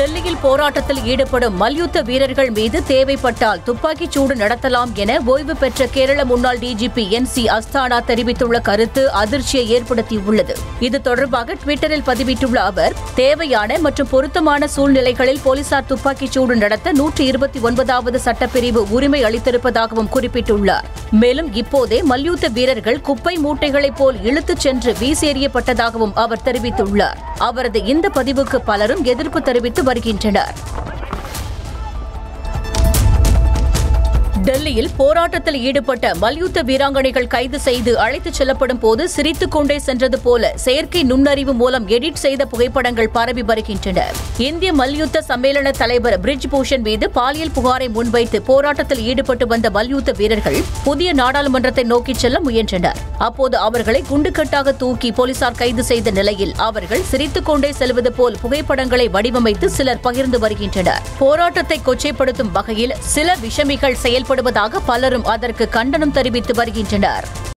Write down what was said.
டெல்லியில் போராட்டத்தில் ஈடுபடும் மல்யுத்த வீரர்கள் மீது தேவைப்பட்டால் துப்பாக்கிச் சூடு நடத்தலாம் என ஓய்வு பெற்ற கேரள முன்னாள் டிஜிபி என் சி அஸ்தானா தெரிவித்துள்ள கருத்து அதிர்ச்சியை ஏற்படுத்தியுள்ளது இது தொடர்பாக ட்விட்டரில் பதிவிட்டுள்ள அவர் தேவையான மற்றும் பொருத்தமான சூழ்நிலைகளில் போலீசார் துப்பாக்கிச் சூடு நடத்த நூற்றி இருபத்தி ஒன்பதாவது சட்டப்பிரிவு உரிமை அளித்திருப்பதாகவும் குறிப்பிட்டுள்ளார் மேலும் இப்போதே மல்யுத்த வீரர்கள் குப்பை மூட்டைகளைப் போல் இழுத்துச் சென்று வீசி எறியப்பட்டதாகவும் அவர் தெரிவித்துள்ளார் அவரது இந்த பதிவுக்கு பலரும் எதிர்ப்பு தெரிவித்து வருகின்றனர் டெல்லியில் போராட்டத்தில் ஈடுபட்ட மல்யுத்த வீராங்கனைகள் கைது செய்து அழைத்துச் செல்லப்படும் போது சிரித்துக் கொண்டே சென்றது போல செயற்கை நுண்ணறிவு மூலம் எடிட் செய்த புகைப்படங்கள் பரவி வருகின்றன இந்திய மல்யுத்த சம்மேளன தலைவர் பிரிஜ் பூஷன் மீது பாலியல் புகாரை முன்வைத்து போராட்டத்தில் ஈடுபட்டு வந்த மல்யுத்த வீரர்கள் புதிய நாடாளுமன்றத்தை நோக்கிச் செல்ல முயன்றனர் அப்போது அவர்களை குண்டுக்கட்டாக தூக்கி போலீசார் கைது செய்த நிலையில் அவர்கள் சிரித்துக் கொண்டே செல்வது போல் புகைப்படங்களை வடிவமைத்து சிலர் பகிர்ந்து வருகின்றனர் போராட்டத்தை கொச்சைப்படுத்தும் வகையில் சில விஷமிகள் செயல்படுவதாக பலரும் அதற்கு கண்டனம் தெரிவித்து வருகின்றனர்